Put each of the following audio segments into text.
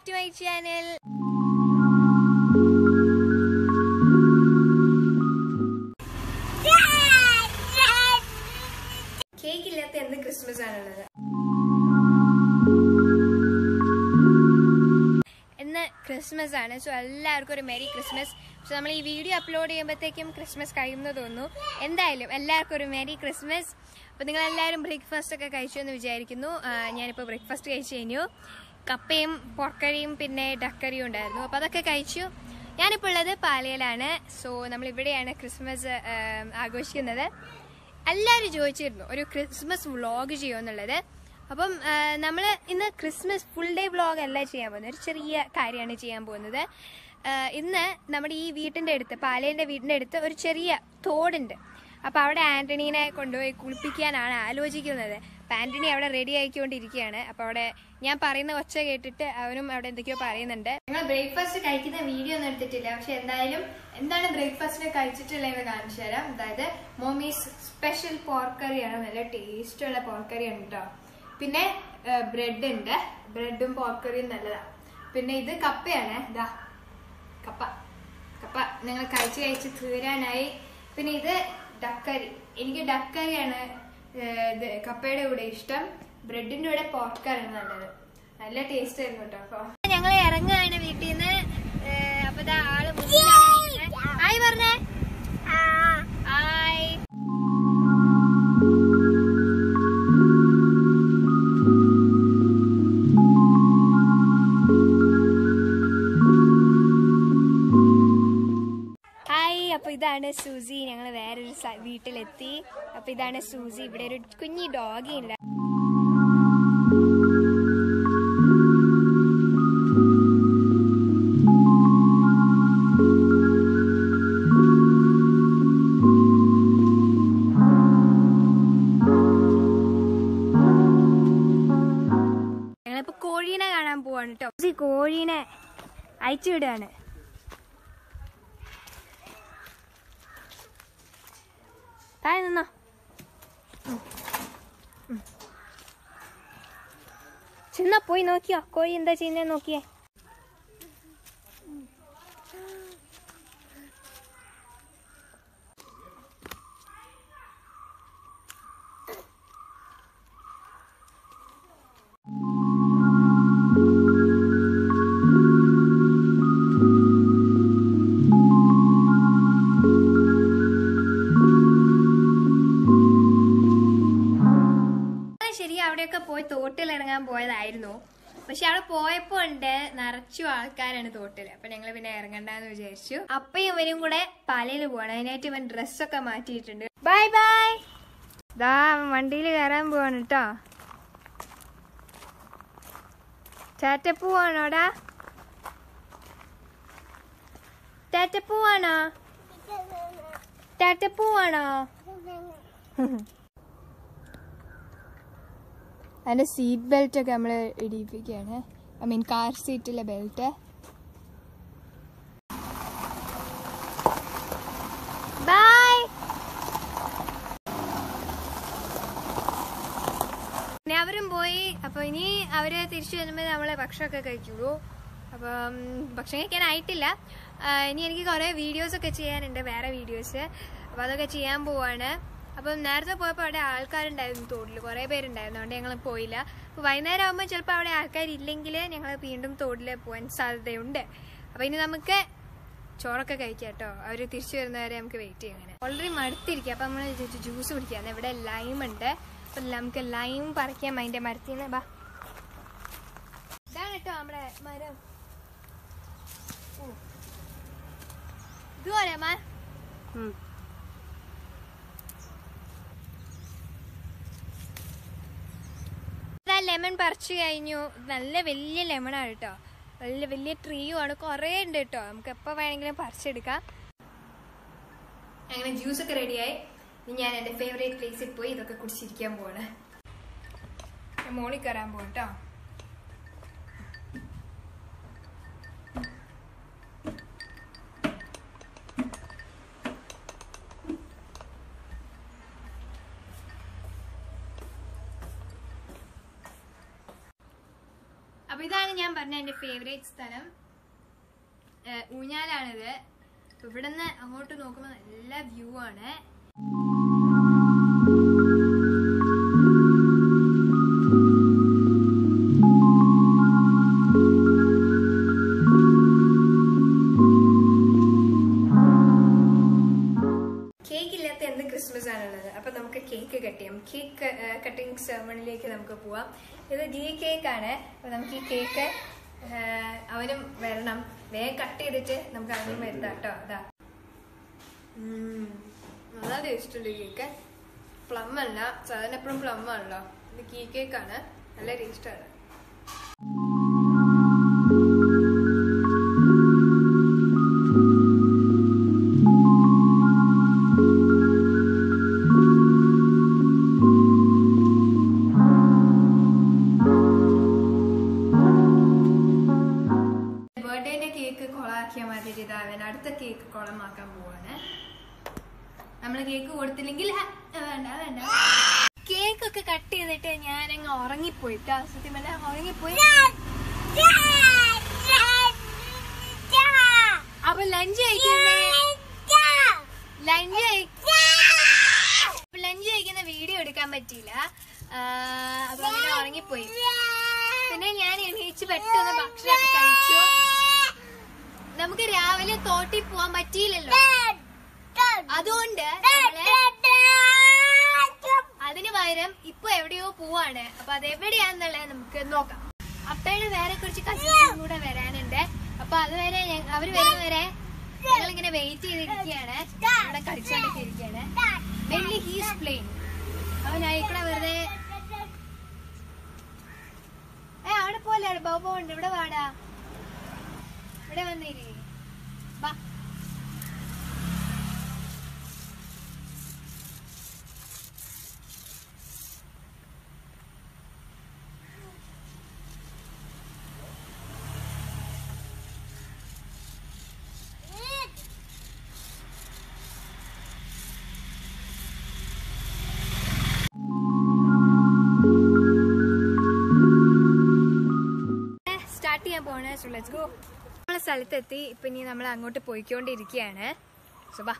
To my channel cake ഇല്ലാത്ത എന്ത് Christmas ആണുള്ളത് ഇന്ന് ക്രിസ്മസ് ആണ് സോ എല്ലാവർക്കും ഒരു മെരി ക്രിസ്മസ് സോ നമ്മൾ ഈ വീഡിയോ അപ്ലോഡ് ചെയ്യുമ്പോഴത്തേക്കും ക്രിസ്മസ് കഴിയുമെന്ന് തോന്നുന്നു എന്തായാലും എല്ലാവർക്കും ഒരു മെരി ക്രിസ്മസ് അപ്പോൾ നിങ്ങൾ എല്ലാവരും ബ്രേക്ക്ഫാസ്റ്റ് ഒക്കെ കഴിച്ചു എന്ന് വിചാരിക്കുന്നു ആ, ഞാനിപ്പോൾ ബ്രേക്ക്ഫാസ്റ്റ് കഴിച്ചു കഴിഞ്ഞു കപ്പയും പൊറക്കറിയും പിന്നെ ഡക്കറിയും ഉണ്ടായിരുന്നു അപ്പോൾ അതൊക്കെ കഴിച്ചു ഞാനിപ്പോൾ ഉള്ളത് പാലയിലാണ് സോ നമ്മൾ ഇവിടെയാണ് ക്രിസ്മസ് ആ, ആഘോഷിക്കുന്നത് എല്ലാവരും ചോദിച്ചിരുന്നു ഒരു ക്രിസ്മസ് വ്ളോഗ് ചെയ്യുമെന്നുള്ളത് അപ്പം നമ്മൾ ഇന്ന് ക്രിസ്മസ് ഫുൾ ഡേ വ്ളോഗ് അല്ല ചെയ്യാൻ പോകുന്നത് ഒരു ചെറിയ കാര്യമാണ് ചെയ്യാൻ പോകുന്നത് ആ, ഇന്ന് നമ്മുടെ ഈ വീട്ടിൻ്റെ അടുത്ത് പാലേൻ്റെ വീടിൻ്റെ അടുത്ത് ഒരു ചെറിയ തോടുണ്ട് അപ്പോൾ അവിടെ ആൻ്റണീനെ കൊണ്ടുപോയി കുളിപ്പിക്കാനാണ് ആലോചിക്കുന്നത് അപ്പം ആൻ്റണി അവിടെ റെഡി ആയിക്കൊണ്ടിരിക്കുകയാണ് അപ്പോൾ അവിടെ ഞാൻ പറയുന്ന ഒച്ച കേട്ടിട്ട് അവനും അവിടെ എന്തൊക്കെയോ പറയുന്നുണ്ട് ഞങ്ങൾ ബ്രേക്ക്ഫാസ്റ്റ് കഴിക്കുന്ന വീഡിയോ ഒന്നും എടുത്തിട്ടില്ല പക്ഷെ എന്തായാലും എന്താണ് ബ്രേക്ക്ഫാസ്റ്റിന് കഴിച്ചിട്ടുള്ളതെന്ന് കാണിച്ചു തരാം അതായത് മോമീസ് സ്പെഷ്യൽ പോർക്കറിയാണ് നല്ല ടേസ്റ്റുള്ള പോർക്കറിയാണ് കേട്ടോ പിന്നെ ബ്രെഡ് ഉണ്ട് ബ്രെഡും പോർക്കറിയും നല്ലതാണ് പിന്നെ ഇത് കപ്പയാണ് ഇതാ കപ്പ കപ്പ നിങ്ങൾ കഴിച്ച് കഴിച്ച് തീരാനായി പിന്നെ ഇത് ഡക്കറി എനിക്ക് ഡക്കറിയാണ് ഏഹ്, ഇത് കപ്പയുടെ കൂടെ ഇഷ്ടം ബ്രെഡിന്റെ കൂടെ പോർക്കറാണ് നല്ലത് നല്ല ടേസ്റ്റ് ആയിരുന്നു കേട്ടോ അപ്പൊ ഞങ്ങൾ ഇറങ്ങുകയാണ് വീട്ടിൽ നിന്ന് അപ്പൊ ഇതാ ആള് ആയി പറഞ്ഞേ ആയി ഹായ് അപ്പൊ ഇതാണ് സൂസി ഞങ്ങൾ വേറൊരു സ- വീട്ടിലെത്തി അപ്പൊ ഇതാണ് സൂസി ഇവിടെ ഒരു കുഞ്ഞി ഡോഗി ഉണ്ട് ഞങ്ങളിപ്പോ കോഴീനെ കാണാൻ പോവാണ് കേട്ടോ സൂസി കോഴീനെ അയച്ചു വിടുകയാണ് താഴെ നിന്നോ ഉം. ഉം. ചെന്നാ പോയി നോക്കിയോ കോഴി എന്താ ചെയ്യുന്നത് നോക്കിയേ ആ, ശരി അവിടെയൊക്കെ പോയി തോട്ടിൽ ഇറങ്ങാൻ പോയതായിരുന്നു പക്ഷെ അവിടെ പോയപ്പോ ഉണ്ട് നിറച്ചു ആൾക്കാരാണ് തോട്ടിൽ അപ്പൊ ഞങ്ങൾ പിന്നെ ഇറങ്ങണ്ടെന്ന് വിചാരിച്ചു അപ്പയും ഇവനും കൂടെ പാലയിൽ പോവാണ് അതിനായിട്ട് ഇവൻ ഡ്രസ്സൊക്കെ മാറ്റിയിട്ടുണ്ട് ബൈ ബൈ ദാ അവൻ വണ്ടിയിൽ കയറാൻ പോവാണ് കേട്ടോ ടാറ്റപ്പൂവാണോടാ ടാറ്റപ്പൂവാണോ ടാറ്റപ്പൂവാണോ അതിൻ്റെ സീറ്റ് ബെൽറ്റ് ഒക്കെ നമ്മൾ ഇടിയിപ്പിക്കുകയാണ് ഐ മീൻ കാർ സീറ്റിലെ ബെൽറ്റ് ബൈ പിന്നെ അവരും പോയി അപ്പൊ ഇനി അവര് തിരിച്ചു വരുമ്പോൾ നമ്മളെ ഭക്ഷണമൊക്കെ കഴിക്കുള്ളൂ അപ്പം ഭക്ഷണം കഴിക്കാനായിട്ടില്ല ആ, ഇനി എനിക്ക് കുറേ വീഡിയോസ് ഒക്കെ ചെയ്യാനുണ്ട് വേറെ വീഡിയോസ് അപ്പൊ അതൊക്കെ ചെയ്യാൻ പോവാണ് അപ്പം നേരത്തെ പോയപ്പോൾ അവിടെ ആൾക്കാരുണ്ടായിരുന്നു തോട്ടിൽ കുറേ പേരുണ്ടായിരുന്നു അതുകൊണ്ട് ഞങ്ങൾ പോയില്ല അപ്പോൾ വൈകുന്നേരം ആകുമ്പോൾ ചിലപ്പോൾ അവിടെ ആൾക്കാരില്ലെങ്കിൽ ഞങ്ങൾ വീണ്ടും തോട്ടിൽ പോകാൻ സാധ്യതയുണ്ട് അപ്പോൾ ഇനി നമുക്ക് ചോറൊക്കെ കഴിക്കാം കേട്ടോ അവർ തിരിച്ചു വരുന്നവരെ നമുക്ക് വെയിറ്റ് ചെയ്യാം അങ്ങനെ ഓൾറെഡി മടുത്തിരിക്കുക അപ്പം നമ്മൾ ജ്യൂസ് കുടിക്കാം ഇവിടെ ലൈം ഉണ്ട് അപ്പം നമുക്ക് ലൈം പറിക്കാം അതിൻ്റെ മരത്തിൽ നിന്ന് ബാ ഇതാണ് കേട്ടോ നമ്മുടെ മരം ഓ. ഇതുപോലെ മാ ലെമൺ പറിച്ചു കഴിഞ്ഞു നല്ല വലിയ ലെമണാണ് കേട്ടോ വലിയ വലിയ ട്രീയും ആണ് കുറേ ഉണ്ട് കേട്ടോ നമുക്ക് എപ്പോൾ വേണമെങ്കിലും പറിച്ചെടുക്കാം അങ്ങനെ ജ്യൂസ് ഒക്കെ റെഡിയായി ഇനി ഞാൻ എൻ്റെ ഫേവറേറ്റ് പ്ലേസിൽ പോയി ഇതൊക്കെ കുടിച്ചിരിക്കാൻ പോവാണ് ഞാൻ മോളിൽ കയറാൻ പോകും കേട്ടോ അപ്പൊ ഇതാണ് ഞാൻ പറഞ്ഞ എന്റെ ഫേവറേറ്റ് സ്ഥലം ഏഹ് ഊഞ്ഞാലാണിത് അപ്പൊ ഇവിടുന്ന് അങ്ങോട്ട് നോക്കുമ്പോൾ നല്ല വ്യൂ ആണ് കേക്ക് ഇല്ലാത്ത എന്ത് ക്രിസ്മസ് ആണുള്ളത് അപ്പൊ നമുക്ക് കേക്ക് കട്ട് ചെയ്യാം കേക്ക് കട്ടിംഗ് സെറമണിലേക്ക് നമുക്ക് പോവാം ഇത് ഗീ കേക്ക് ആണ് അപ്പൊ നമുക്ക് ഈ കേക്ക് അവനും വരണം വേഗം കട്ട് ചെയ്തിട്ട് നമുക്ക് അവനും വരുത്താം കേട്ടോ അതാ ഉം, നല്ല ടേസ്റ്റ് ഉണ്ട് കേക്ക് പ്ലം അല്ല സാധാരണ എപ്പോഴും പ്ലം ആണല്ലോ ഇത് ഗീ കേക്ക് ആണ് നല്ല ടേസ്റ്റ് ആണ് ബർത്ത്ഡേന്റെ കേക്ക് കൊളാക്കിയ മാതിരി ഇതാ അവൻ അടുത്ത കേക്ക് കൊളമാക്കാൻ പോവാണ് നമ്മള് കേക്ക് കൊടുത്തില്ലെങ്കിൽ ആ, വേണ്ട വേണ്ട കേക്ക് ഒക്കെ കട്ട് ചെയ്തിട്ട് ഞാൻ അങ്ങ് ഉറങ്ങിപ്പോയി ട്ടോ. സത്യം പറഞ്ഞാ ഉറങ്ങിപ്പോയി അപ്പൊ ലഞ്ച് കഴിക്കുന്ന ലഞ്ച് ലഞ്ച് കഴിക്കുന്ന വീഡിയോ എടുക്കാൻ പറ്റിയില്ല ആ, അപ്പൊ അങ്ങനെ ഉറങ്ങിപ്പോയി പിന്നെ ഞാൻ എണീച്ച് പെട്ടെന്ന് ഭക്ഷണമൊക്കെ കഴിച്ചു നമുക്ക് രാവിലെ തോട്ടിൽ പോവാൻ പറ്റിയില്ലല്ലോ അതുകൊണ്ട് നമ്മള് അതിന് പകരം ഇപ്പൊ എവിടെയോ പോവാണ് അപ്പൊ അത് എവിടെയാന്നുള്ളത് നമുക്ക് നോക്കാം അപ്പയുടെ വേറെ കുറച്ച് കസിൻസും കൂടെ വരാനുണ്ട് അപ്പൊ അതുവരെ ഞ- അവര് വരുന്നവരെ ഞങ്ങൾ ഇങ്ങനെ വെയിറ്റ് ചെയ്തിരിക്കുകയാണ് ഇവിടെ കളിച്ചോണ്ടൊക്കെ ഇരിക്കുകയാണ് മെയിൻലി ഹീസ് പ്ലെയിൻ അവൻ ആയിക്കൂടെ വെറുതെ ഏ അവിടെ പോലെ ബോബോ ഉണ്ട് ഇവിടെ വാടാ ഇവിടെ വന്നിരി വാ സ്റ്റാർട്ട് ചെയ്യാൻ പോവാണ് സോ ലെറ്റ്സ് ഗോ നമ്മളെ സ്ഥലത്തെത്തി ഇപ്പൊ ഇനി നമ്മൾ അങ്ങോട്ട് പോയിക്കൊണ്ടിരിക്കുകയാണ് സോ ബാ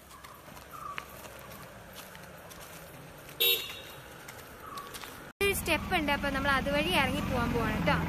ഒരു സ്റ്റെപ്പ് ഉണ്ട് അപ്പൊ നമ്മൾ അതുവഴി ഇറങ്ങി പോവാൻ പോവാണ് കേട്ടോ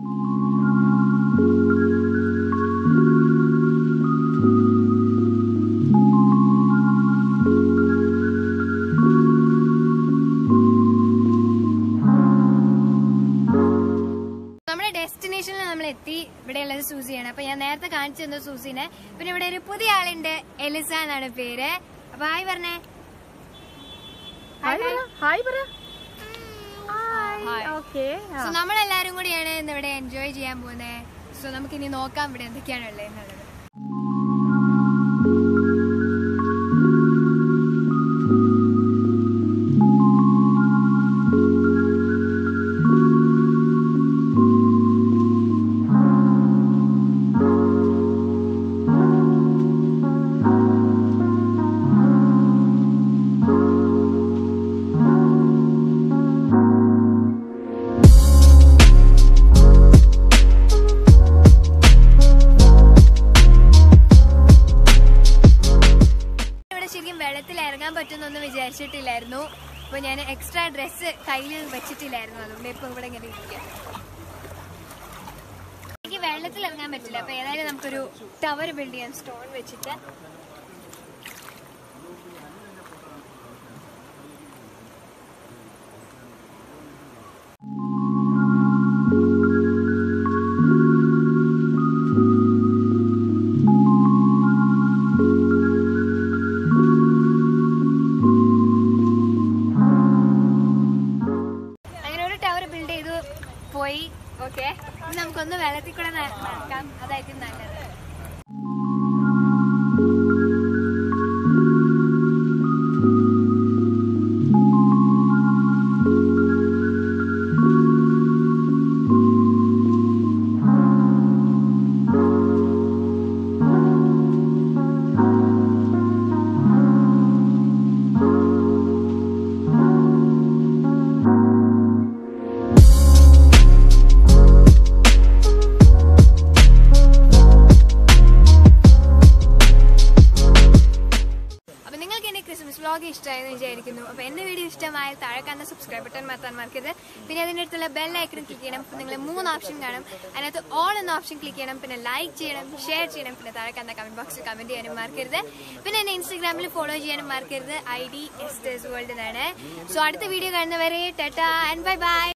നമ്മുടെ ഡെസ്റ്റിനേഷനിൽ നമ്മൾ എത്തി ഇവിടെ ഉള്ളത് സൂസിയാണ് അപ്പൊ ഞാൻ നേരത്തെ കാണിച്ചു തന്നു സൂസിനെ പിന്നെ ഇവിടെ ഒരു പുതിയ ആളുണ്ട് എലിസ എന്നാണ് പേര് അപ്പൊ ഹായ് പറഞ്ഞേ ഹായ് ഹായ് ഹായ് പറ ഹായ്. ഓക്കെ സോ നമ്മളെല്ലാരും കൂടിയാണ് ഇന്ന് ഇവിടെ എൻജോയ് ചെയ്യാൻ പോകുന്നത് സോ നമുക്ക് ഇനി നോക്കാം ഇവിടെ എന്തൊക്കെയാണ് ഉള്ളത് എന്നുള്ളത് ഇവിടെ ശരിക്കും വെള്ളത്തിൽ ഇറങ്ങാൻ പറ്റുന്നൊന്നും വിചാരിച്ചിട്ടില്ലായിരുന്നു അപ്പൊ ഞാൻ എക്സ്ട്രാ ഡ്രസ്സ് കയ്യിൽ വെച്ചിട്ടില്ലായിരുന്നു അതുകൊണ്ട് ഇപ്പൊ ഇവിടെ ഇങ്ങനെ ഇരിക്കുക എനിക്ക് വെള്ളത്തിൽ ഇറങ്ങാൻ പറ്റില്ല അപ്പൊ ഏതായാലും നമുക്കൊരു ടവർ ബിൽഡ് ചെയ്യാം സ്റ്റോൺ വെച്ചിട്ട് അങ്ങനെ ഒരു ടവർ ബിൽഡ് ചെയ്തു പോയി ഓക്കെ നമുക്കൊന്ന് വെള്ളത്തിൽ കൂടെ ന- നടക്കാം അതായിരിക്കും നല്ലത് ക്രിസ്മസ് വ്ളോഗ് ഇഷ്ടമായെന്ന് വിചാരിക്കുന്നു അപ്പോൾ എൻ്റെ വീഡിയോ ഇഷ്ടമായാൽ താഴെ കാണുന്ന സബ്സ്ക്രൈബ് ബട്ടൺ മാറ്റാൻ മറക്കരുത് പിന്നെ അതിൻ്റെ അടുത്തുള്ള ബെൽ ഐക്കൺ ക്ലിക്ക് ചെയ്യണം അപ്പോൾ നിങ്ങൾ മൂന്ന് ഓപ്ഷൻ കാണും അതിനകത്ത് ഓൾ എന്ന ഓപ്ഷൻ ക്ലിക്ക് ചെയ്യണം പിന്നെ ലൈക്ക് ചെയ്യണം ഷെയർ ചെയ്യണം പിന്നെ താഴെ കാണുന്ന കമന്റ് ബോക്സിൽ കമന്റ് ചെയ്യാനും മറക്കരുത് പിന്നെ എന്നെ ഇൻസ്റ്റാഗ്രാമിൽ ഫോളോ ചെയ്യാനും മറക്കരുത് ഐ ഡി എസ്റ്റേഴ്സ് വേൾഡ് എന്നാണ് സോ അടുത്ത വീഡിയോ കാണുന്നവരെ ടാറ്റ ആൻഡ് ബൈ ബൈ